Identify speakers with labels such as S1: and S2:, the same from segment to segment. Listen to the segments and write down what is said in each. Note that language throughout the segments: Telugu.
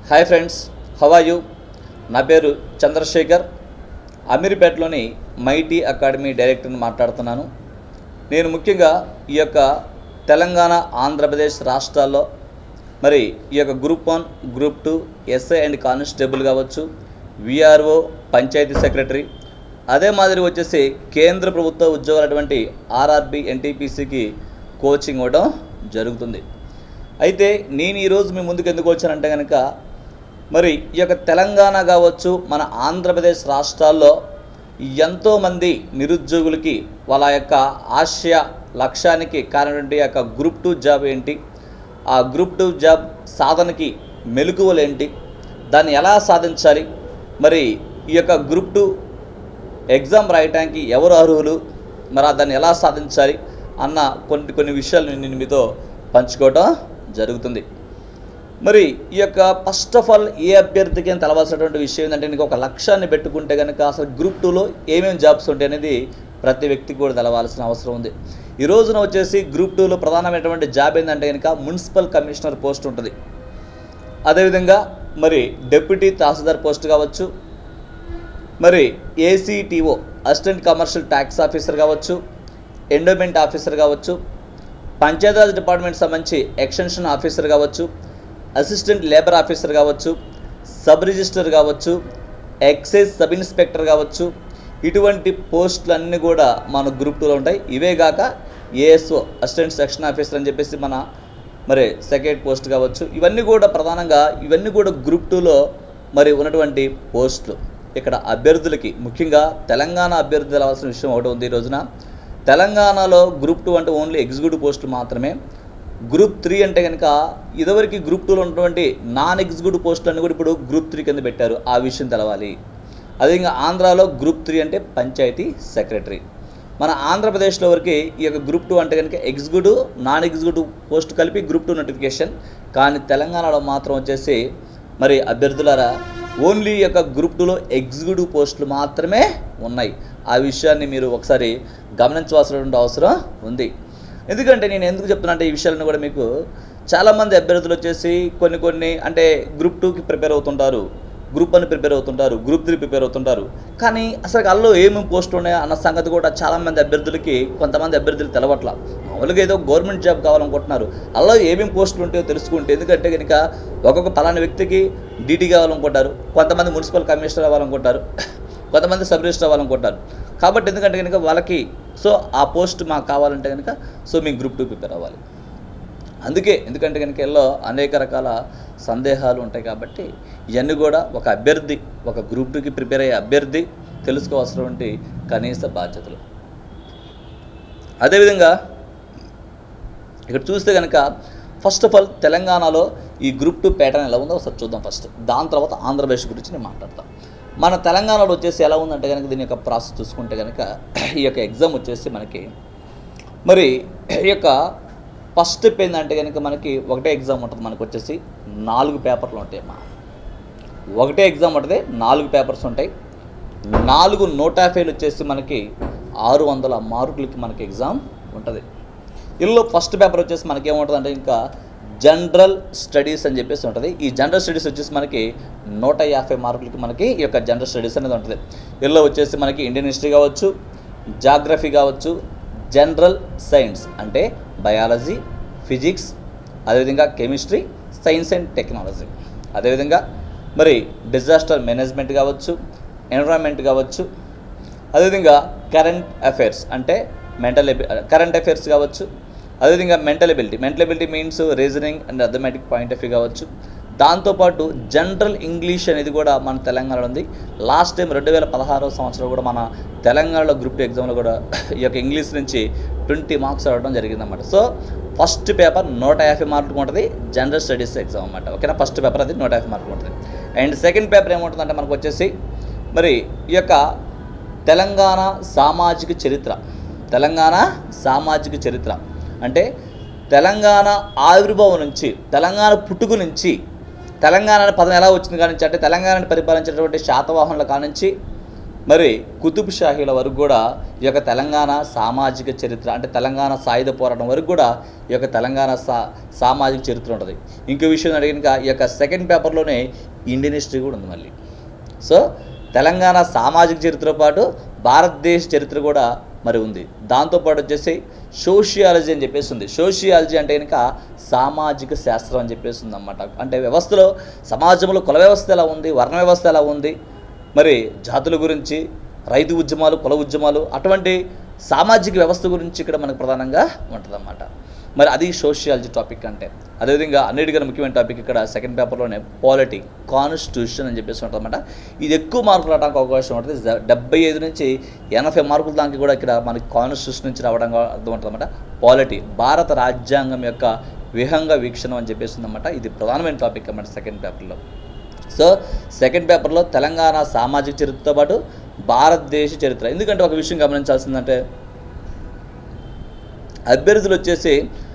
S1: Hi friends how are you నా పేరు చంద్రశేఖర్ అమీర్పేటలోని మైటీ అకాడమీ డైరెక్టర్ని మాట్లాడుతున్నాను నేను ముఖ్యంగా ఈ యొక్క తెలంగాణ ఆంధ్రప్రదేశ్ రాష్ట్రాల్లో మరి ఈ యొక్క group one group two SI and constable కావచ్చు విఆర్ఓ పంచాయతీ సెక్రటరీ అదే మాదిరి వచ్చేసి కేంద్ర ప్రభుత్వ ఉద్యోగాలటువంటి ఆర్ఆర్బి ఎన్టీపీసీకి కోచింగ్ ఇవ్వడం జరుగుతుంది అయితే నేను ఈరోజు మీ ముందుకు ఎందుకు వచ్చానంటే కనుక మరి ఈ యొక్క తెలంగాణ కావచ్చు మన ఆంధ్రప్రదేశ్ రాష్ట్రాల్లో ఎంతోమంది నిరుద్యోగులకి వాళ్ళ యొక్క ఆశయ లక్ష్యానికి కారణటువంటి యొక్క గ్రూప్ టూ జాబ్ ఏంటి ఆ గ్రూప్ టూ జాబ్ సాధనకి మెలకువలు ఏంటి దాన్ని ఎలా సాధించాలి మరి ఈ యొక్క గ్రూప్ టూ ఎగ్జామ్ రాయటానికి ఎవరు అర్హులు మరి దాన్ని ఎలా సాధించాలి అన్న కొన్ని కొన్ని విషయాలు నేను మీతో పంచుకోవటం జరుగుతుంది మరి ఈ యొక్క ఫస్ట్ ఆఫ్ ఆల్ ఏ అభ్యర్థికి అని తెలవాల్సినటువంటి విషయం ఏంటంటే నీకు ఒక లక్ష్యాన్ని పెట్టుకుంటే కనుక అసలు గ్రూప్ టూలో ఏమేమి జాబ్స్ ఉంటాయి అనేది ప్రతి వ్యక్తికి కూడా తెలవాల్సిన అవసరం ఉంది ఈ రోజున వచ్చేసి గ్రూప్ టూలో ప్రధానమైనటువంటి జాబ్ ఏంటంటే కనుక మున్సిపల్ కమిషనర్ పోస్ట్ ఉంటుంది అదేవిధంగా మరి డెప్యూటీ తహసీల్దార్ పోస్ట్ కావచ్చు మరి ACTO assistant commercial tax officer కావచ్చు ఎండోమెంట్ ఆఫీసర్ కావచ్చు పంచాయతీరాజ్ డిపార్ట్మెంట్ సంబంధించి ఎక్స్టెన్షన్ ఆఫీసర్ కావచ్చు అసిస్టెంట్ లేబర్ ఆఫీసర్ కావచ్చు సబ్ రిజిస్టర్ కావచ్చు ఎక్సైజ్ సబ్ ఇన్స్పెక్టర్ కావచ్చు ఇటువంటి పోస్టులన్నీ కూడా మన గ్రూప్ టూలో ఉంటాయి ఇవే కాక ఏఎస్ఓ అసిస్టెంట్ సెక్షన్ ఆఫీసర్ అని చెప్పేసి మన మరి సెకండ్ పోస్ట్ కావచ్చు ఇవన్నీ కూడా ప్రధానంగా ఇవన్నీ కూడా గ్రూప్ టూలో మరి ఉన్నటువంటి పోస్టులు ఇక్కడ అభ్యర్థులకి ముఖ్యంగా తెలంగాణ అభ్యర్థులు తెలవాల్సిన విషయం ఒకటి ఉంది ఈ రోజున తెలంగాణలో గ్రూప్ టూ అంటే ఓన్లీ ఎగ్జిక్యూటివ్ పోస్టులు మాత్రమే గ్రూప్ త్రీ అంటే కనుక ఇదివరకు గ్రూప్ టూలో ఉన్నటువంటి నాన్ ఎగ్జిక్యూటివ్ పోస్టులు అన్ని కూడా ఇప్పుడు గ్రూప్ త్రీ కింద పెట్టారు ఆ విషయం తెలవాలి అదే ఇంకా ఆంధ్రాలో గ్రూప్ త్రీ అంటే పంచాయతీ సెక్రటరీ మన ఆంధ్రప్రదేశ్లో వరకు ఈ యొక్క గ్రూప్ టూ అంటే కనుక ఎగ్జిక్యూటివ్ నాన్ ఎగ్జిక్యూటివ్ పోస్ట్ కలిపి గ్రూప్ టూ నోటిఫికేషన్ కానీ తెలంగాణలో మాత్రం వచ్చేసి మరి అభ్యర్థులారా ఓన్లీ ఈ యొక్క గ్రూప్ టూలో ఎగ్జిక్యూటివ్ పోస్టులు మాత్రమే ఉన్నాయి ఆ విషయాన్ని మీరు ఒకసారి గమనించవలసినటువంటి అవసరం ఉంది ఎందుకంటే నేను ఎందుకు చెప్తున్నా అంటే ఈ విషయాలను కూడా మీకు చాలామంది అభ్యర్థులు వచ్చేసి కొన్ని కొన్ని అంటే గ్రూప్ టూకి ప్రిపేర్ అవుతుంటారు గ్రూప్ వన్ ప్రిపేర్ అవుతుంటారు గ్రూప్ త్రీ ప్రిపేర్ అవుతుంటారు కానీ అసలు అల్లో ఏమేమి పోస్టులు ఉన్నాయో అన్న సంగతి కూడా చాలామంది అభ్యర్థులకి కొంతమంది అభ్యర్థులు తెలవట్ల మామూలుగా ఏదో గవర్నమెంట్ జాబ్ కావాలనుకుంటున్నారు అల్లో ఏమేమి పోస్టులు ఉంటాయో తెలుసుకుంటే ఎందుకంటే కనుక ఒక్కొక్క పలానా వ్యక్తికి డీటీ కావాలనుకుంటారు కొంతమంది మున్సిపల్ కమిషనర్ అవ్వాలనుకుంటారు కొంతమంది సబ్ రిజిస్టర్ అవ్వాలనుకుంటారు కాబట్టి ఎందుకంటే కనుక వాళ్ళకి సో ఆ పోస్ట్ మాకు కావాలంటే కనుక సో మీ గ్రూప్ టూ ప్రిపేర్ అవ్వాలి అందుకే ఎందుకంటే కనుక ఎల్లో అనేక రకాల సందేహాలు ఉంటాయి కాబట్టి ఇవన్నీ కూడా ఒక అభ్యర్థి ఒక గ్రూప్ టూకి ప్రిపేర్ అయ్యే అభ్యర్థి తెలుసుకోవాల్సినటువంటి కనీస బాధ్యతలు అదేవిధంగా ఇక్కడ చూస్తే కనుక ఫస్ట్ ఆఫ్ ఆల్ తెలంగాణలో ఈ గ్రూప్ టూ ప్యాటర్న్ ఎలా ఉందో ఒకసారి చూద్దాం ఫస్ట్ దాని తర్వాత ఆంధ్రప్రదేశ్ గురించి నేను మాట్లాడతాను మన తెలంగాణలో వచ్చేసి ఎలా ఉందంటే కనుక దీని యొక్క ప్రాసెస్ చూసుకుంటే కనుక ఈ యొక్క ఎగ్జామ్ వచ్చేసి మనకి మరి ఈ యొక్క ఫస్ట్ స్టెప్ ఏంటంటే కనుక మనకి ఒకటే ఎగ్జామ్ ఉంటుంది మనకు వచ్చేసి నాలుగు పేపర్లు ఉంటాయి అమ్మా ఒకటే ఎగ్జామ్ ఉంటుంది నాలుగు పేపర్స్ ఉంటాయి నాలుగు నూట యాభైలు వచ్చేసి మనకి ఆరు వందల మార్కులకి మనకి ఎగ్జామ్ ఉంటుంది ఇందులో ఫస్ట్ పేపర్ వచ్చేసి మనకి ఏముంటుంది అంటే ఇంకా జనరల్ స్టడీస్ అని చెప్పేసి ఉంటుంది ఈ జనరల్ స్టడీస్ వచ్చేసి మనకి నూట యాభై మార్కులకి మనకి ఈ యొక్క జనరల్ స్టడీస్ అనేది ఉంటుంది ఇందులో వచ్చేసి మనకి ఇండియన్ హిస్టరీ కావచ్చు జాగ్రఫీ కావచ్చు జనరల్ సైన్స్ అంటే బయాలజీ ఫిజిక్స్ అదేవిధంగా కెమిస్ట్రీ సైన్స్ అండ్ టెక్నాలజీ అదేవిధంగా మరి డిజాస్టర్ మేనేజ్మెంట్ కావచ్చు ఎన్విరాన్మెంట్ కావచ్చు అదేవిధంగా కరెంట్ అఫైర్స్ అంటే మెంటల్ కరెంట్ అఫైర్స్ కావచ్చు అదేవిధంగా mental ability mental ability means reasoning and arithmetic point of view కావచ్చు దాంతోపాటు జనరల్ ఇంగ్లీష్ అనేది కూడా మన తెలంగాణలో ఉంది లాస్ట్ టైం రెండు వేల పదహారవ సంవత్సరం కూడా మన తెలంగాణలో గ్రూప్ టూ ఎగ్జామ్లో కూడా ఈ యొక్క ఇంగ్లీష్ నుంచి ట్వంటీ మార్క్స్ రావడం జరిగిందన్నమాట సో ఫస్ట్ పేపర్ నూట యాభై మార్కులు ఉంటుంది జనరల్ స్టడీస్ ఎగ్జామ్ అనమాట ఓకేనా ఫస్ట్ పేపర్ అది నూట యాభై మార్కులు ఉంటుంది అండ్ సెకండ్ పేపర్ ఏముంటుందంటే మనకు వచ్చేసి మరి ఈ యొక్క తెలంగాణ సామాజిక చరిత్ర తెలంగాణ సామాజిక చరిత్ర అంటే తెలంగాణ ఆవిర్భావం నుంచి తెలంగాణ పుట్టుక నుంచి తెలంగాణ అనే పదం ఎలా వచ్చింది కానించి అంటే తెలంగాణను పరిపాలించినటువంటి శాతవాహనుల కానించి మరి కుతుబ్ షాహీల వరకు కూడా ఈ యొక్క తెలంగాణ సామాజిక చరిత్ర అంటే తెలంగాణ సాయుధ పోరాటం వరకు కూడా ఈ యొక్క తెలంగాణ సా సామాజిక చరిత్ర ఉంటుంది ఇంకో విషయం అడిగిన ఈ యొక్క సెకండ్ పేపర్లోనే ఇండియన్ హిస్టరీ కూడా ఉంది మళ్ళీ సో తెలంగాణ సామాజిక చరిత్రతో పాటు భారతదేశ చరిత్ర కూడా మరి ఉంది దాంతోపాటు వచ్చేసి సోషియాలజీ అని చెప్పేసి ఉంది సోషియాలజీ అంటే కనుక సామాజిక శాస్త్రం అని చెప్పేసి ఉంది అన్నమాట అంటే వ్యవస్థలో సమాజంలో కుల వ్యవస్థ ఎలా ఉంది వర్ణ వ్యవస్థ ఎలా ఉంది మరి జాతుల గురించి రైతు ఉద్యమాలు కుల ఉద్యమాలు అటువంటి సామాజిక వ్యవస్థ గురించి ఇక్కడ మనకు ప్రధానంగా ఉంటుందన్నమాట మరి అది సోషియాలజీ టాపిక్ అంటే అదేవిధంగా అన్నిటికన్నా ముఖ్యమైన టాపిక్ ఇక్కడ సెకండ్ పేపర్లోనే పాలిటీ కాన్స్టిట్యూషన్ అని చెప్పేసి ఉంటుందన్నమాట ఇది ఎక్కువ మార్కులు రావడానికి అవకాశం ఉంటుంది జ- డెబ్బై ఐదు నుంచి ఎనభై మార్కుల దానికి కూడా ఇక్కడ మనకి కాన్స్టిట్యూషన్ నుంచి రావడం అర్థం ఉంటుందన్నమాట పాలిటీ భారత రాజ్యాంగం యొక్క విహంగ వీక్షణం అని చెప్పేసి ఉందన్నమాట ఇది ప్రధానమైన టాపిక్ అన్నమాట సెకండ్ పేపర్లో సో సెకండ్ పేపర్లో తెలంగాణ సామాజిక చరిత్రతో పాటు భారతదేశ చరిత్ర ఎందుకంటే ఒక విషయం గమనించాల్సిందంటే అభ్యర్థులు వచ్చేసి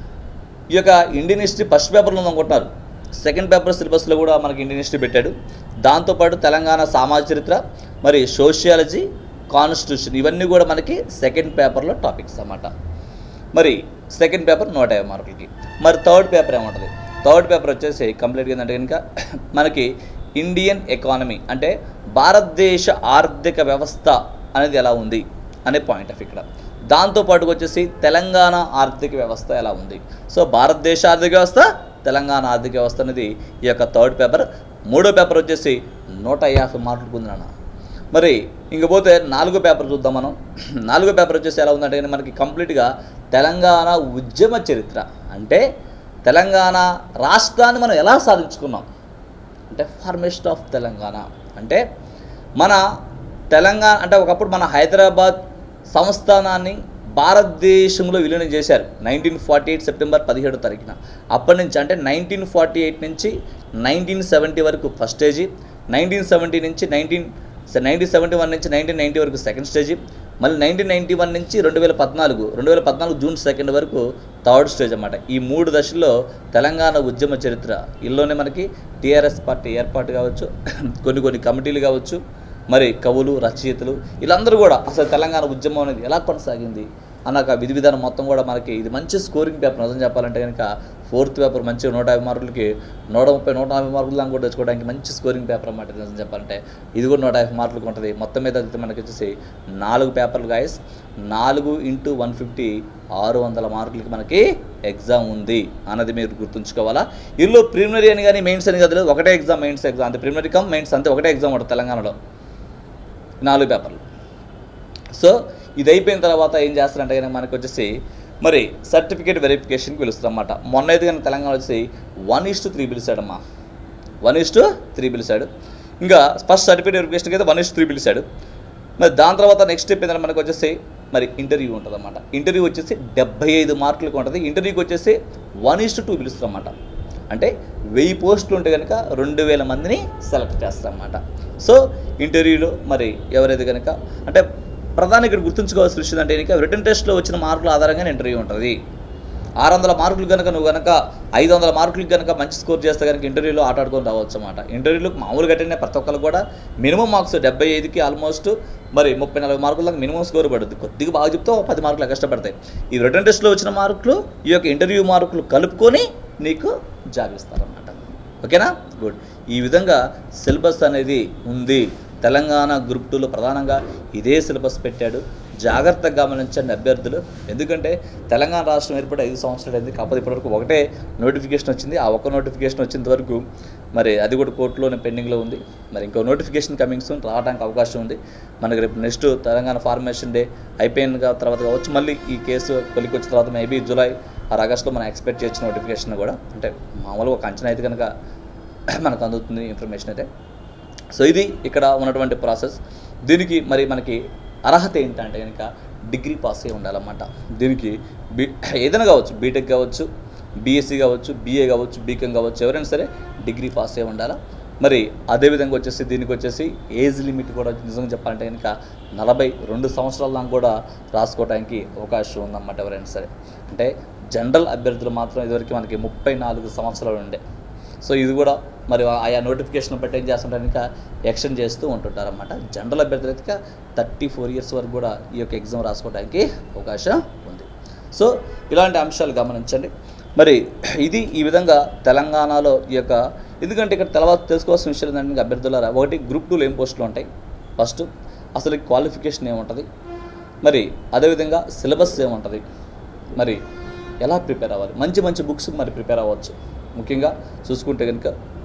S1: ఈ యొక్క ఇండియన్ హిస్టరీ ఫస్ట్ పేపర్లో ఉందనుకుంటున్నారు సెకండ్ పేపర్ సిలబస్లో కూడా మనకి ఇండియన్ హిస్టరీ పెట్టాడు దాంతోపాటు తెలంగాణ సామాజిక చరిత్ర మరి సోషియాలజీ కాన్స్టిట్యూషన్ ఇవన్నీ కూడా మనకి సెకండ్ పేపర్లో టాపిక్స్ అన్నమాట మరి సెకండ్ పేపర్ నూట యాభై మార్కులకి మరి థర్డ్ పేపర్ ఏముంటుంది థర్డ్ పేపర్ వచ్చేసి కంప్లీట్గా ఏంటంటే కనుక మనకి ఇండియన్ ఎకానమీ అంటే భారతదేశ ఆర్థిక వ్యవస్థ అనేది ఎలా ఉంది అనే పాయింట్ ఆఫ్ ఇక్కడ దాంతోపాటు వచ్చేసి తెలంగాణ ఆర్థిక వ్యవస్థ ఎలా ఉంది సో భారతదేశ ఆర్థిక వ్యవస్థ తెలంగాణ ఆర్థిక వ్యవస్థ అనేది ఈ యొక్క థర్డ్ పేపర్ మూడో పేపర్ వచ్చేసి నూట యాభై మార్కులకు ఉంది నాన్న మరి ఇంక పోతే నాలుగో పేపర్ చూద్దాం మనం నాలుగో పేపర్ వచ్చేసి ఎలా ఉందంటే కనుక మనకి కంప్లీట్గా తెలంగాణ ఉద్యమ చరిత్ర అంటే తెలంగాణ రాష్ట్రాన్ని మనం ఎలా సాధించుకున్నాం అంటే ఫార్మేషన్ ఆఫ్ తెలంగాణ అంటే మన తెలంగాణ అంటే ఒకప్పుడు మన హైదరాబాద్ సంస్థానాన్ని భారతదేశంలో విలీనం చేశారు నైన్టీన్ ఫార్టీ ఎయిట్ సెప్టెంబర్ పదిహేడో తారీఖున అప్పటి నుంచి అంటే నైన్టీన్ ఫార్టీ ఎయిట్ నుంచి నైన్టీన్ సెవెంటీ వరకు ఫస్ట్ స్టేజీ నైన్టీన్ సెవెంటీ నుంచి నైన్టీన్ నైన్టీన్ సెవెంటీ వన్ నుంచి నైన్టీన్ నైంటీ వరకు సెకండ్ స్టేజీ మళ్ళీ నైన్టీన్ నైంటీ వన్ నుంచి రెండు వేల పద్నాలుగు రెండు వేల పద్నాలుగు జూన్ సెకండ్ వరకు థర్డ్ స్టేజ్ అన్నమాట ఈ మూడు దశల్లో తెలంగాణ ఉద్యమ చరిత్ర ఇల్లోనే మనకి టీఆర్ఎస్ పార్టీ ఏర్పాటు కావచ్చు కొన్ని కొన్ని కమిటీలు కావచ్చు మరి కవులు రచయితలు వీళ్ళందరూ కూడా అసలు తెలంగాణ ఉద్యమం అనేది ఎలా కొనసాగింది అన్నాక విధి విధానం మొత్తం కూడా మనకి ఇది మంచి స్కోరింగ్ పేపర్ నిజం చెప్పాలంటే కనుక ఫోర్త్ పేపర్ మంచి నూట యాభై మార్కులకి నూట ముప్పై నూట యాభై మార్కులు దాకా కూడా తెచ్చుకోవడానికి మంచి స్కోరింగ్ పేపర్ అన్నమాట నిజం చెప్పాలంటే ఇది కూడా నూట యాభై మార్కులకు ఉంటుంది మొత్తం మీద అయితే మనకి వచ్చేసి నాలుగు పేపర్లు గాయస్ నాలుగు ఇంటూ వన్ ఫిఫ్టీ ఆరు వందల మార్కులకి మనకి ఎగ్జామ్ ఉంది అన్నది మీరు గుర్తుంచుకోవాలా ఇల్లు ప్రిలిమినరీ అని కానీ మెయిన్స్ అని కదా ఒకటే ఎగ్జామ్ మెయిన్స్ ఎగ్జామ్ అంతే ప్రిలిమినరీ కమ్ మెయిన్స్ అంతే ఒకటే ఎగ్జామ్ ఉంటుంది తెలంగాణలో నాలుగు పేపర్లు సో ఇది అయిపోయిన తర్వాత ఏం చేస్తారంటే కనుక మనకు వచ్చేసి మరి సర్టిఫికేట్ వెరిఫికేషన్కి పిలుస్తారన్నమాట మొన్న అయితే కనుక తెలంగాణ వచ్చి వన్ ఇస్ టు త్రీ పిలిచాడమ్మా వన్ ఇస్ టు త్రీ పిలిచాడు ఇంకా ఫస్ట్ సర్టిఫికేట్ వెరిఫికేషన్కి అయితే వన్ ఇస్ త్రీ పిలిచాడు మరి దాని తర్వాత నెక్స్ట్ స్టెప్ ఏంటంటే మనకు వచ్చేసి మరి ఇంటర్వ్యూ ఉంటుంది అనమాట ఇంటర్వ్యూ వచ్చేసి డెబ్బై ఐదు మార్కులకు ఉంటుంది ఇంటర్వ్యూకి వచ్చేసి వన్ ఇస్ టు టూ పిలుస్తారన్నమాట అంటే వెయ్యి పోస్టులు ఉంటే కనుక రెండు వేల మందిని సెలెక్ట్ చేస్తారన్నమాట సో ఇంటర్వ్యూలో మరి ఎవరైతే కనుక అంటే ప్రధాని ఇక్కడ గుర్తుంచుకోవాల్సిన విషయం అంటే కనుక రిటర్న్ టెస్ట్లో వచ్చిన మార్కుల ఆధారంగానే ఇంటర్వ్యూ ఉంటుంది ఆరు వందల మార్కులు కనుక నువ్వు కనుక ఐదు వందల మార్కులకి కనుక మంచి స్కోర్ చేస్తే కనుక ఇంటర్వ్యూలో ఆట ఆడుకొని రావచ్చు అన్నమాట ఇంటర్వ్యూలో మామూలుగా అటెండ్ ప్రతి ఒక్కరు కూడా మినిమం మార్క్స్ డెబ్బై ఐదుకి ఆల్మోస్ట్ మరి ముప్పై నలభై మార్కుల దాకా మినిమం స్కోర్ పడుతుంది కొద్దిగా బాగా చెప్తే ఒక పది మార్కులు కష్టపడతాయి ఈ రిటర్న్ టెస్ట్లో వచ్చిన మార్కులు ఈ యొక్క ఇంటర్వ్యూ మార్కులు కలుపుకొని నీకు జాబ్ ఇస్తారన్నమాట ఓకేనా గుడ్ ఈ విధంగా సిలబస్ అనేది ఉంది తెలంగాణ గ్రూప్ టూలో ప్రధానంగా ఇదే సిలబస్ పెట్టాడు జాగ్రత్తగా గమనించండి అభ్యర్థులు ఎందుకంటే తెలంగాణ రాష్ట్రం ఏర్పడి ఐదు సంవత్సరాలు అయింది కాకపోతే ఇప్పటివరకు ఒకటే నోటిఫికేషన్ వచ్చింది ఆ ఒక్క నోటిఫికేషన్ వచ్చేంత వరకు మరి అది కూడా కోర్టులోనే పెండింగ్లో ఉంది మరి ఇంకో నోటిఫికేషన్ కమింగ్ సూన్ రావడానికి అవకాశం ఉంది మనకి రేపు నెక్స్ట్ తెలంగాణ ఫార్మేషన్ డే అయిపోయిన కా- తర్వాత కావచ్చు మళ్ళీ ఈ కేసు కొలికి వచ్చిన తర్వాత మేబీ జూలై ఆరు ఆగస్టులో మనం ఎక్స్పెక్ట్ చేయొచ్చు నోటిఫికేషన్ కూడా అంటే మామూలుగా ఒక అంచనా అయితే కనుక మనకు అందుతుంది ఇన్ఫర్మేషన్ అయితే సో ఇది ఇక్కడ ఉన్నటువంటి ప్రాసెస్ దీనికి మరి మనకి అర్హత ఏంటంటే కనుక డిగ్రీ పాస్ అయి ఉండాలన్నమాట దీనికి బీ ఏదైనా కావచ్చు బీటెక్ కావచ్చు బీఎస్సీ కావచ్చు బీఏ కావచ్చు బీకామ్ కావచ్చు ఎవరైనా సరే డిగ్రీ పాస్ అయి ఉండాలా మరి అదేవిధంగా వచ్చేసి దీనికి వచ్చేసి ఏజ్ లిమిట్ కూడా నిజంగా చెప్పాలంటే కనుక నలభై రెండు సంవత్సరాల దాకా కూడా రాసుకోవడానికి అవకాశం ఉందన్నమాట ఎవరైనా సరే అంటే జనరల్ అభ్యర్థులు మాత్రం ఇదివరకు మనకి ముప్పై నాలుగు సంవత్సరాలు ఉండే సో ఇది కూడా మరి ఆయా నోటిఫికేషన్ బట్టి ఏం చేస్తుంటారు ఇంకా ఎక్స్టెండ్ చేస్తూ ఉంటుంటారు అనమాట జనరల్ అభ్యర్థులు అయితే థర్టీ ఫోర్ ఇయర్స్ వరకు కూడా ఈ యొక్క ఎగ్జామ్ రాసుకోవడానికి అవకాశం ఉంది సో ఇలాంటి అంశాలు గమనించండి మరి ఇది ఈ విధంగా తెలంగాణలో ఈ యొక్క ఎందుకంటే ఇక్కడ తర్వాత తెలుసుకోవాల్సిన విషయాలు ఏంటంటే అభ్యర్థులారా ఒకటి గ్రూప్ టూలో ఏం పోస్టులు ఉంటాయి ఫస్ట్ అసలు క్వాలిఫికేషన్ ఏముంటుంది మరి అదేవిధంగా సిలబస్ ఏముంటుంది మరి ఎలా ప్రిపేర్ అవ్వాలి మంచి మంచి బుక్స్ మరి ప్రిపేర్ అవ్వచ్చు ముఖ్యంగా చూసుకుంటే కనుక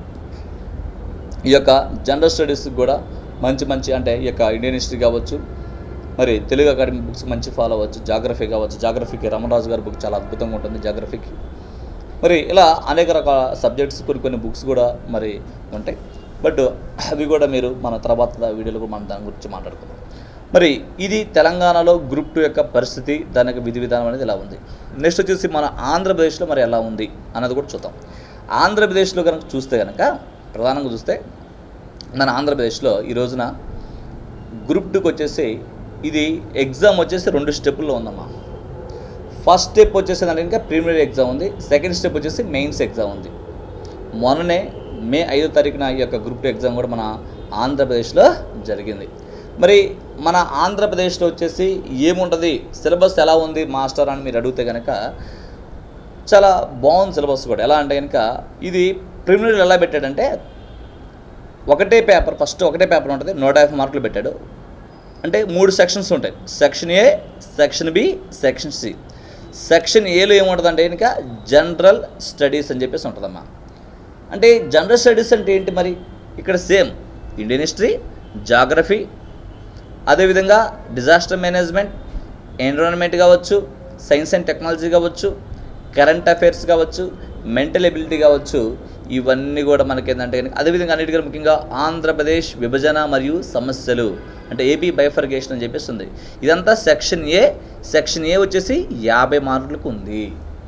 S1: ఈ యొక్క జనరల్ స్టడీస్ కూడా మంచి మంచి అంటే ఈ యొక్క ఇండియన్ హిస్టరీ కావచ్చు మరి తెలుగు అకాడమీ బుక్స్ మంచి ఫాలో అవ్వచ్చు జాగ్రఫీ కావచ్చు జాగ్రఫీకి రమణరాజు గారి బుక్ చాలా అద్భుతంగా ఉంటుంది జాగ్రఫీకి మరి ఇలా అనేక రకాల సబ్జెక్ట్స్ కొన్ని కొన్ని బుక్స్ కూడా మరి ఉంటాయి బట్ అవి కూడా మీరు మన తర్వాత వీడియోలో కూడా మనం దాని గురించి మాట్లాడుకుందాం మరి ఇది తెలంగాణలో గ్రూప్ టూ యొక్క పరిస్థితి దాని యొక్క విధి విధానం అనేది ఇలా ఉంది నెక్స్ట్ వచ్చేసి మన ఆంధ్రప్రదేశ్లో మరి ఎలా ఉంది అన్నది కూడా చూద్దాం ఆంధ్రప్రదేశ్లో కనుక చూస్తే కనుక ప్రధానంగా చూస్తే మన ఆంధ్రప్రదేశ్లో ఈ రోజున గ్రూప్ టూకి వచ్చేసి ఇది ఎగ్జామ్ వచ్చేసి రెండు స్టెప్పుల్లో ఉందమ్మా ఫస్ట్ స్టెప్ వచ్చేసి దాంట్లో ఇంకా ప్రిలిమినరీ ఎగ్జామ్ ఉంది సెకండ్ స్టెప్ వచ్చేసి మెయిన్స్ ఎగ్జామ్ ఉంది మొన్ననే మే ఐదో తారీఖున ఈ యొక్క గ్రూప్ టూ ఎగ్జామ్ కూడా మన ఆంధ్రప్రదేశ్లో జరిగింది మరి మన ఆంధ్రప్రదేశ్లో వచ్చేసి ఏముంటుంది సిలబస్ ఎలా ఉంది మాస్టర్ అని మీరు అడిగితే కనుక చాలా బాగుంది సిలబస్ కూడా ఎలా అంటే కనుక ఇది ప్రిలిమినరీ ఎలా పెట్టాడంటే ఒకటే పేపర్ ఫస్ట్ ఒకటే పేపర్ ఉంటుంది నూట యాభై మార్కులు పెట్టాడు అంటే మూడు సెక్షన్స్ ఉంటాయి section A section B section C section ఏలో ఏముంటుంది అంటే కనుక జనరల్ స్టడీస్ అని చెప్పేసి ఉంటుందమ్మా అంటే జనరల్ స్టడీస్ అంటే ఏంటి మరి ఇక్కడ సేమ్ ఇండియన్ హిస్టరీ జాగ్రఫీ అదేవిధంగా డిజాస్టర్ మేనేజ్మెంట్ ఎన్విరాన్మెంట్ కావచ్చు సైన్స్ అండ్ టెక్నాలజీ కావచ్చు కరెంట్ అఫైర్స్ కావచ్చు మెంటల్ ఎబిలిటీ కావచ్చు ఇవన్నీ కూడా మనకి ఏంటంటే కనుక అదేవిధంగా అన్నిటికన్నా ముఖ్యంగా ఆంధ్రప్రదేశ్ విభజన మరియు సమస్యలు అంటే ఏపీ బైఫర్గేషన్ అని చెప్పేసి ఉంది ఇదంతా సెక్షన్ ఏ సెక్షన్ ఏ వచ్చేసి యాభై మార్కులకు ఉంది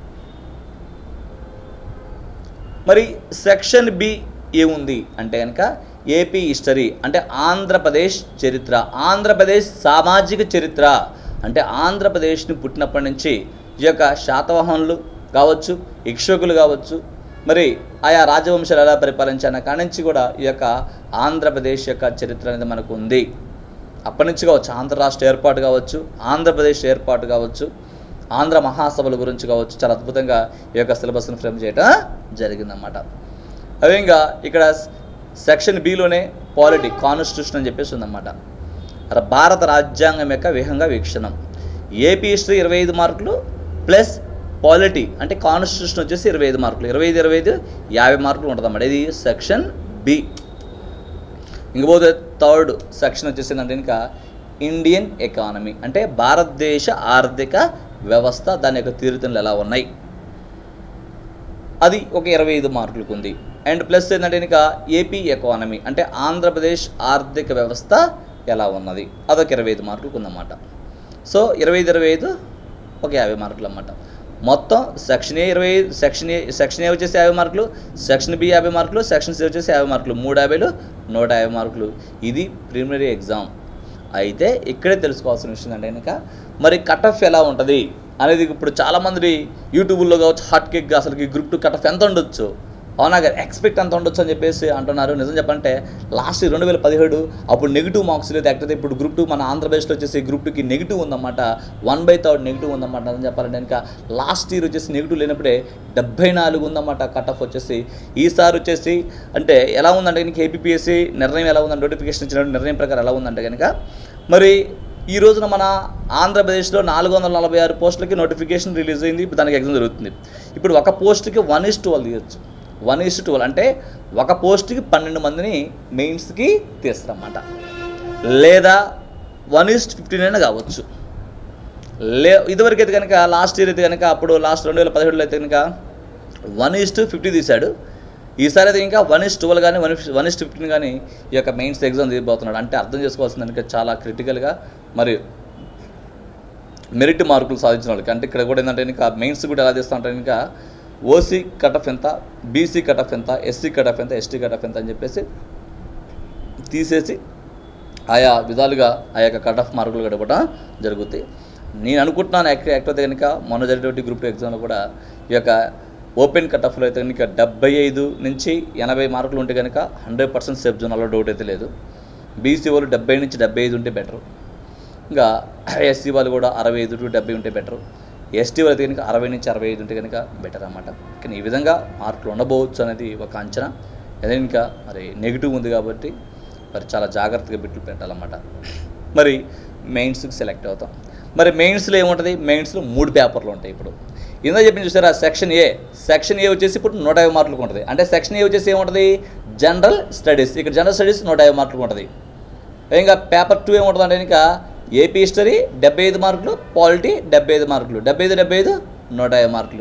S1: మరి సెక్షన్ బి ఏముంది అంటే కనుక ఏపీ హిస్టరీ అంటే ఆంధ్రప్రదేశ్ చరిత్ర ఆంధ్రప్రదేశ్ సామాజిక చరిత్ర అంటే ఆంధ్రప్రదేశ్ని పుట్టినప్పటి నుంచి ఈ యొక్క శాతవాహనులు కావచ్చు ఇక్షకులు కావచ్చు మరి ఆయా రాజవంశాలు ఎలా పరిపాలించాన కాడి నుంచి కూడా ఈ యొక్క ఆంధ్రప్రదేశ్ యొక్క చరిత్ర అనేది మనకు ఉంది అప్పటి నుంచి కావచ్చు ఆంధ్ర రాష్ట్ర ఏర్పాటు కావచ్చు ఆంధ్రప్రదేశ్ ఏర్పాటు కావచ్చు ఆంధ్ర మహాసభల గురించి కావచ్చు చాలా అద్భుతంగా ఈ యొక్క సిలబస్ను ఫ్రేమ్ చేయడం జరిగిందన్నమాట అదేవిధంగా ఇక్కడ సెక్షన్ బిలోనే పాలిటీ కాన్స్టిట్యూషన్ అని చెప్పేసి ఉందన్నమాట అర భారత రాజ్యాంగం యొక్క విహంగా వీక్షణం ఏపీ హిస్టరీ ఇరవై ఐదు మార్కులు ప్లస్ పాలిటీ అంటే కాన్స్టిట్యూషన్ వచ్చేసి ఇరవై ఐదు మార్కులు ఇరవై ఐదు ఇరవై ఐదు యాభై మార్కులు ఉంటుందన్నమాట ఇది సెక్షన్ బి ఇంకపోతే థర్డ్ సెక్షన్ వచ్చేసి ఏంటంటే ఇంకా ఇండియన్ ఎకానమీ అంటే భారతదేశ ఆర్థిక వ్యవస్థ దాని యొక్క తీరుతెన్నులు ఎలా ఉన్నాయి అది ఒక ఇరవై ఐదు మార్కులకు ఉంది అండ్ ప్లస్ ఏంటంటే ఇంకా ఏపీ ఎకానమీ అంటే ఆంధ్రప్రదేశ్ ఆర్థిక వ్యవస్థ ఎలా ఉన్నది అదొక ఇరవై ఐదు మార్కులకు ఉందన్నమాట సో ఇరవై ఐదు ఇరవై ఐదు ఒక యాభై మార్కులు అన్నమాట మొత్తం సెక్షన్ ఏ ఇరవై ఐదు సెక్షన్ ఏ సెక్షన్ ఏ వచ్చేసి యాభై మార్కులు సెక్షన్ బి యాభై మార్కులు సెక్షన్ సి వచ్చేసి యాభై మార్కులు మూడు యాభైలు నూట యాభై మార్కులు ఇది ప్రిలిమినరీ ఎగ్జామ్ అయితే ఇక్కడే తెలుసుకోవాల్సిన విషయం అంటే కనుక మరి కట్ ఆఫ్ ఎలా ఉంటుంది అనేది ఇప్పుడు చాలామంది యూట్యూబ్లో కావచ్చు హాట్ కేక్ అసలుకి గ్రూప్ టూ కట్ ఆఫ్ ఎంత ఉండొచ్చు అవునా గారు ఎక్స్పెక్ట్ ఎంత ఉండొచ్చు అని చెప్పేసి అంటున్నారు నిజం చెప్పంటే లాస్ట్ రెండు వేల పదిహేడు అప్పుడు నెగిటివ్ మార్క్స్ లేదు యాక్చువల్లీ ఇప్పుడు గ్రూప్ టూ మన ఆంధ్రప్రదేశ్లో వచ్చేసి గ్రూప్ టూకి నెగిటివ్ ఉందన్నమాట వన్ బై థర్డ్ నెగిటివ్ ఉందన్నమాట అని చెప్పాలంటే ఇంకా లాస్ట్ ఇయర్ వచ్చేసి నెగిటివ్ లేనప్పుడే డెబ్బై నాలుగు ఉందన్నమాట కట్ ఆఫ్ వచ్చేసి ఈసారి వచ్చేసి అంటే ఎలా ఉందంటే కనుక ఏపీఎస్సి నిర్ణయం ఎలా ఉందంటే నోటిఫికేషన్ ఇచ్చిన నిర్ణయం ప్రకారం ఎలా ఉందంటే కనుక మరి ఈ రోజున మన ఆంధ్రప్రదేశ్లో నాలుగు వందల నలభై ఆరు పోస్టులకి నోటిఫికేషన్ రిలీజ్ అయింది ఇప్పుడు దానికి ఎగ్జామ్ జరుగుతుంది ఇప్పుడు ఒక పోస్ట్కి వన్ ఇస్ ట్వెల్వ్ తీయచ్చు వన్ ఇస్ ట్వెల్వ్ అంటే ఒక పోస్ట్కి పన్నెండు మందిని మెయిన్స్కి తీస్తారన్నమాట లేదా వన్ ఇస్ ఫిఫ్టీన్ అయినా కావచ్చు లే ఇదివరకు అయితే కనుక లాస్ట్ ఇయర్ అయితే కనుక అప్పుడు లాస్ట్ రెండు వేల పదిహేడులో అయితే కనుక వన్ ఇస్ టు ఫిఫ్టీ తీశాడు ఈసారి అయితే ఇంకా వన్ ఇస్ ట్వెల్వ్ కానీ వన్ వన్ ఇస్ ఫిఫ్టీన్ కానీ ఈ యొక్క మెయిన్స్ ఎగ్జామ్ తీయబోతున్నాడు అంటే అర్థం చేసుకోవాల్సింది కనుక చాలా క్రిటికల్గా మరి మెరిట్ మార్కులు సాధించిన వాళ్ళకి అంటే ఇక్కడ కూడా ఏంటంటే ఇంకా మెయిన్స్ కూడా ఎలా తీస్తా అంటే ఇంకా ఓసీ కటఫ్ ఎంత బీసీ కటఫ్ ఎంత ఎస్సీ కటఫ్ ఎంత ఎస్టీ కటఫ్ ఎంత అని చెప్పేసి తీసేసి ఆయా విధాలుగా ఆ యొక్క కట్ ఆఫ్ మార్కులు గడపడం జరుగుతాయి నేను అనుకుంటున్నాను యాక్ట్ యాక్ట్ అయితే కనుక మొన్న జరిగినటువంటి గ్రూప్ టూ ఎగ్జామ్లో కూడా ఈ యొక్క ఓపెన్ కట్ ఆఫ్లో అయితే కనుక డెబ్బై ఐదు నుంచి ఎనభై మార్కులు ఉంటే కనుక హండ్రెడ్ పర్సెంట్ సేఫ్ జోన్ అలా డౌట్ అయితే లేదు బీసీ వాళ్ళు డెబ్బై నుంచి డెబ్బై ఐదు ఉంటే బెటర్ ఇంకా ఎస్సీ వాళ్ళు కూడా అరవై ఐదు టు డెబ్బై ఉంటే బెటర్ ఎస్టీ వాళ్ళు అయితే కనుక అరవై నుంచి అరవై ఐదు ఉంటే కనుక బెటర్ అన్నమాట కానీ ఈ విధంగా మార్కులు ఉండబోవచ్చు అనేది ఒక అంచనా అదే ఇంకా మరి నెగిటివ్ ఉంది కాబట్టి మరి చాలా జాగ్రత్తగా బిట్లు పెట్టాలన్నమాట మరి మెయిన్స్కి సెలెక్ట్ అవుతాం మరి మెయిన్స్లో ఏముంటుంది మెయిన్స్లో మూడు పేపర్లు ఉంటాయి ఇప్పుడు ఇందా చెప్పిన చూసారా సెక్షన్ ఏ సెక్షన్ ఏ వచ్చేసి ఇప్పుడు నూట యాభై మార్కులకు ఉంటుంది అంటే సెక్షన్ ఏ వచ్చేసి ఏముంటుంది జనరల్ స్టడీస్ ఇక్కడ జనరల్ స్టడీస్ నూట యాభై మార్కులకు ఉంటుంది ఇంకా పేపర్ టూ ఏముంటుంది అంటే ఇంకా ఏపీ హిస్టరీ డెబ్బై ఐదు మార్కులు పాలిటీ డెబ్బై ఐదు మార్కులు డెబ్బై ఐదు డెబ్బై ఐదు నూట యాభై మార్కులు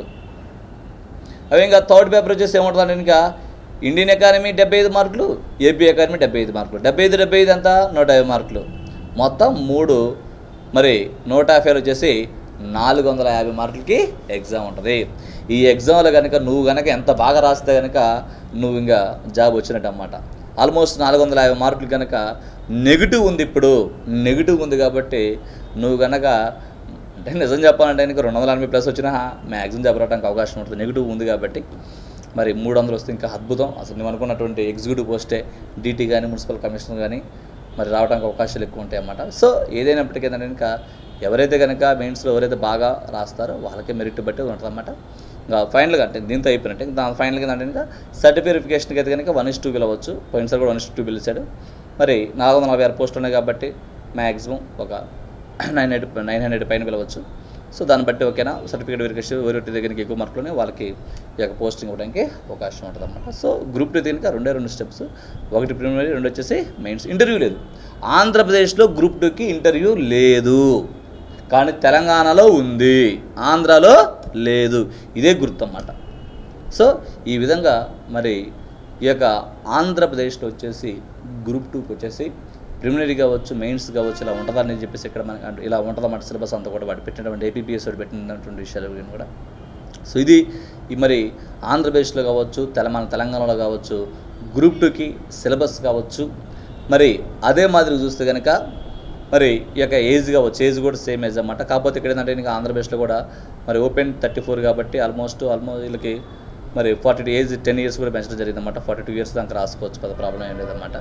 S1: అవి ఇంకా థర్డ్ పేపర్ వచ్చేసి ఏముంటుంది అంటే ఇంకా ఇండియన్ ఎకానమీ డెబ్బై ఐదు మార్కులు ఏపీ ఎకానమీ డెబ్బై ఐదు మార్కులు డెబ్బై ఐదు డెబ్బై ఐదు ఎంత నూట యాభై మార్కులు మొత్తం మూడు మరి నూట యాభైలు వచ్చేసి నాలుగు వందల యాభై మార్కులకి ఎగ్జామ్ ఉంటుంది ఈ ఎగ్జామ్లో కనుక నువ్వు కనుక ఎంత బాగా రాస్తే కనుక నువ్వు ఇంకా జాబ్ వచ్చినట్టు అన్నమాట ఆల్మోస్ట్ నాలుగు వందల యాభై మార్కులు కనుక నెగిటివ్ ఉంది ఇప్పుడు నెగిటివ్ ఉంది కాబట్టి నువ్వు కనుక అంటే నిజం చెప్పాలంటే నీకు రెండు వందల ఎనభై ప్లస్ వచ్చినా మ్యాక్సిమం చెప్పడానికి అవకాశం ఉంటుంది నెగిటివ్ ఉంది కాబట్టి మరి మూడు వందలు వస్తే ఇంకా అద్భుతం అసలు నువ్వు అనుకున్నటువంటి ఎగ్జిక్యూటివ్ పోస్టే డీటీ కానీ మున్సిపల్ కమిషనర్ కానీ మరి రావడానికి అవకాశాలు ఎక్కువ ఉంటాయి అన్నమాట సో ఏదైనప్పటికీ ఏంటంటే ఇంకా ఎవరైతే కనుక మెయిన్స్లో ఎవరైతే బాగా రాస్తారో వాళ్ళకే మెరిట్ బట్టి ఉంటుంది అన్నమాట ఇంకా ఫైనల్గా అంటే దీంతో అయిపోయినట్టే ఇంకా దాని ఫైనల్గా ఏంటంటే ఇంకా సర్టిఫికేషన్కి అయితే కనుక వన్ ఇస్ టూ పిలవచ్చు పోయినసారి కూడా వన్ ఇస్ టూ పిలిచాడు మరి నాలుగు వందల నలభై ఆరు పోస్టులు ఉన్నాయి కాబట్టి మ్యాక్సిమం ఒక నైన్ హండ్రెడ్ నైన్ హండ్రెడ్ పైన పిలవచ్చు సో దాన్ని బట్టి ఓకేనా సర్టిఫికేట్ వెరిఫికేషన్ ఎవరి దగ్గరికి ఎక్కువ మార్కులు వాళ్ళకి ఈ యొక్క పోస్టింగ్ ఇవ్వడానికి అవకాశం ఉంటుంది అనమాట సో గ్రూప్ టూ దీనికి రెండే రెండు స్టెప్స్ ఒకటి ప్రిలిమినరీ రెండు వచ్చేసి మెయిన్స్ ఇంటర్వ్యూ లేదు ఆంధ్రప్రదేశ్లో గ్రూప్ టూకి ఇంటర్వ్యూ లేదు కానీ తెలంగాణలో ఉంది ఆంధ్రాలో లేదు ఇదే గుర్తు అన్నమాట సో ఈ విధంగా మరి ఈ యొక్క ఆంధ్రప్రదేశ్లో వచ్చేసి గ్రూప్ టూకి వచ్చేసి ప్రిలిమినరీ కావచ్చు మెయిన్స్ కావచ్చు ఇలా ఉంటుందని చెప్పేసి ఇక్కడ మనకి అంటే ఇలా ఉంటుందన్నమాట సిలబస్ అంతా కూడా వాడు పెట్టినటువంటి ఏపీపీఎస్ వాడు పెట్టినటువంటి విషయాలు ఇవన్నీ కూడా సో ఇది ఈ మరి ఆంధ్రప్రదేశ్లో కావచ్చు తెలంగాణ తెలంగాణలో కావచ్చు గ్రూప్ టూకి సిలబస్ కావచ్చు మరి అదే మాదిరి చూస్తే కనుక మరి ఈ యొక్క ఏజ్ కావచ్చు ఏజ్ కూడా సేమ్ ఏజ్ అన్నమాట కాకపోతే ఇక్కడ ఏంటంటే ఇంకా ఆంధ్రప్రదేశ్లో కూడా మరి ఓపెన్ థర్టీ ఫోర్ కాబట్టి ఆల్మోస్ట్ ఆల్మోస్ట్ వీళ్ళకి మరి forty two age ten years కూడా పెంచడం జరిగింది అనమాట ఫార్టీ టూ ఇయర్స్ దాకా రాసుకోవచ్చు పెద్ద ప్రాబ్లం ఏం లేదన్నమాట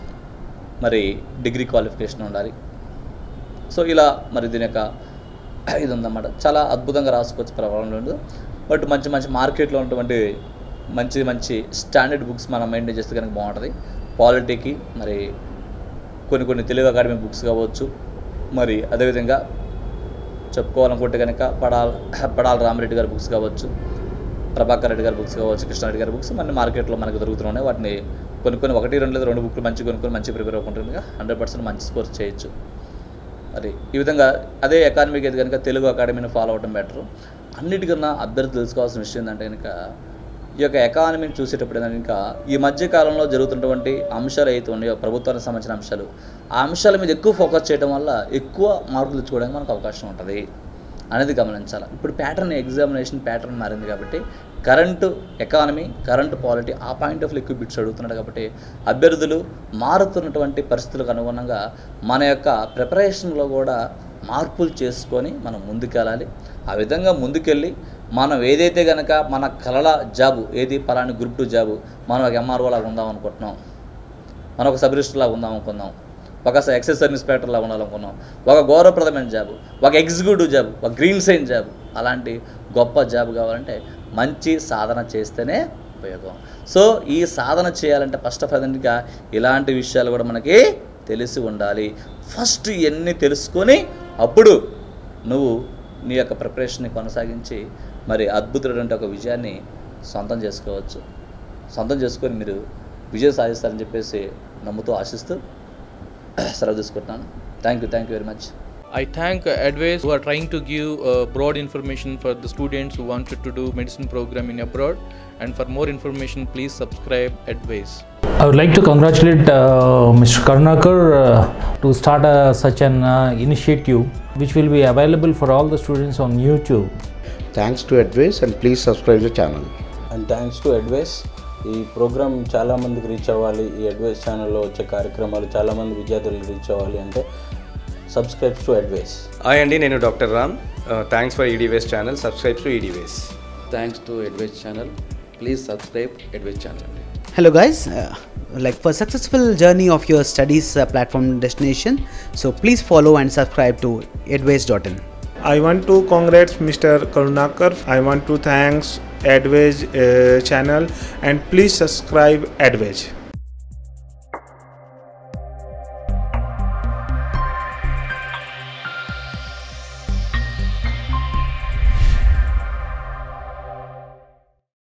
S1: మరి డిగ్రీ క్వాలిఫికేషన్ ఉండాలి సో ఇలా మరి దీని యొక్క ఇది ఉందన్నమాట చాలా అద్భుతంగా రాసుకోవచ్చు ప్రాబ్లం లేదు బట్ మంచి మంచి మార్కెట్లో ఉన్నటువంటి మంచి మంచి స్టాండర్డ్ బుక్స్ మనం మెయింటైన్ చేస్తే కనుక బాగుంటుంది పాలిటీకి మరి కొన్ని కొన్ని తెలుగు అకాడమీ బుక్స్ కావచ్చు మరి అదేవిధంగా చెప్పుకోవాలనుకుంటే కనుక పడాల పడాల రామరెడ్డి గారి బుక్స్ కావచ్చు ప్రభాకర్ రెడ్డి గారి బుక్స్ కావచ్చు కృష్ణారెడ్డి గారి బుక్స్ మన మార్కెట్లో మనకు దొరుకుతున్నాయి వాటిని కొన్ని కొన్ని ఒకటి రెండు లేదా రెండు బుక్లు మంచి కొనుక్కొని మంచి ప్రిపేర్ అవ్వకుంటుండగా హండ్రెడ్ పర్సెంట్ మంచి స్కోర్ చేయొచ్చు మరి ఈ విధంగా అదే అకాడమీకి అయితే కనుక తెలుగు అకాడమీని ఫాలో అవ్వడం బెటర్ అన్నిటికన్నా అభ్యర్థి తెలుసుకోవాల్సిన విషయం ఏంటంటే కనుక ఈ యొక్క ఎకానమీని చూసేటప్పుడు ఏంటంటే ఇంకా ఈ మధ్య కాలంలో జరుగుతున్నటువంటి అంశాలు అయితే ఉన్నాయో ప్రభుత్వానికి సంబంధించిన అంశాలు ఆ అంశాల మీద ఎక్కువ ఫోకస్ చేయడం వల్ల ఎక్కువ మార్కులు తెచ్చుకోవడానికి మనకు అవకాశం ఉంటుంది అనేది గమనించాలి ఇప్పుడు ప్యాటర్న్ ఎగ్జామినేషన్ ప్యాటర్న్ మారింది కాబట్టి కరెంటు ఎకానమీ కరెంటు పాలిటీ ఆ పాయింట్ ఆఫ్ ఎక్కువ బిట్స్ అడుగుతున్నాడు కాబట్టి అభ్యర్థులు మారుతున్నటువంటి పరిస్థితులకు అనుగుణంగా మన యొక్క ప్రిపరేషన్లో కూడా మార్పులు చేసుకొని మనం ముందుకెళ్ళాలి ఆ విధంగా ముందుకెళ్ళి మనం ఏదైతే కనుక మన కలల జాబు ఏది పలాని గ్రూప్ టూ జాబు మనం ఒక ఎంఆర్ఓ లాగా ఉందాం అనుకుంటున్నాం మనం ఒక సబ్ రిజిస్టర్ లాగా ఉందాం అనుకుందాం ఒక ఎక్సైజ్ ఇన్స్పెక్టర్ లాగా ఉండాలనుకున్నాం ఒక గౌరవప్రదమైన జాబ్ ఒక ఎగ్జిక్యూటివ్ జాబ్ ఒక గ్రీన్ సైన్ జాబ్ అలాంటి గొప్ప జాబ్ కావాలంటే మంచి సాధన చేస్తేనే ఉపయోగం సో ఈ సాధన చేయాలంటే ఫస్ట్ ఆఫ్ ఆల్గా ఇలాంటి విషయాలు కూడా మనకి తెలిసి ఉండాలి ఫస్ట్ ఇవన్నీ తెలుసుకొని అప్పుడు నువ్వు నీ యొక్క ప్రిపరేషన్ని కొనసాగించి మరి అద్భుతమైనటువంటి ఒక విజయాన్ని సొంతం చేసుకోవచ్చు సొంతం చేసుకొని మీరు విజయం సాధిస్తారని చెప్పేసి నమ్ముతూ ఆశిస్తూ సెలవు తీసుకుంటున్నాను thank you thank you very much
S2: I thank uh, Adways who are trying to give uh, broad information for the students who wanted to do medicine program in abroad. And for more information, please subscribe Adways.
S3: I would like to congratulate uh, Mr. Karnakar uh, to start uh, such an uh, initiative which will be available for all the students on YouTube.
S4: Thanks to Advice and please subscribe the channel.
S5: And thanks to advice ఈ ప్రోగ్రామ్ చాలామందికి రీచ్ అవ్వాలి ఈ అడ్వైస్ ఛానల్లో వచ్చే కార్యక్రమాలు చాలామంది విద్యార్థులకు రీచ్ అవ్వాలి అంటే సబ్స్క్రైబ్ టు అడ్వైస్
S6: హాయ్ అండి నేను doctor Ram thanks for Edways channel subscribe to Edways thanks to advice channel please subscribe advice channel అండి
S7: hello guys uh, like for successful journey of your studies uh, platform destination so please follow and subscribe to advice.in
S8: I want to congrats Mr. Karunakar. I want to thanks Advage uh, channel and please subscribe Advage.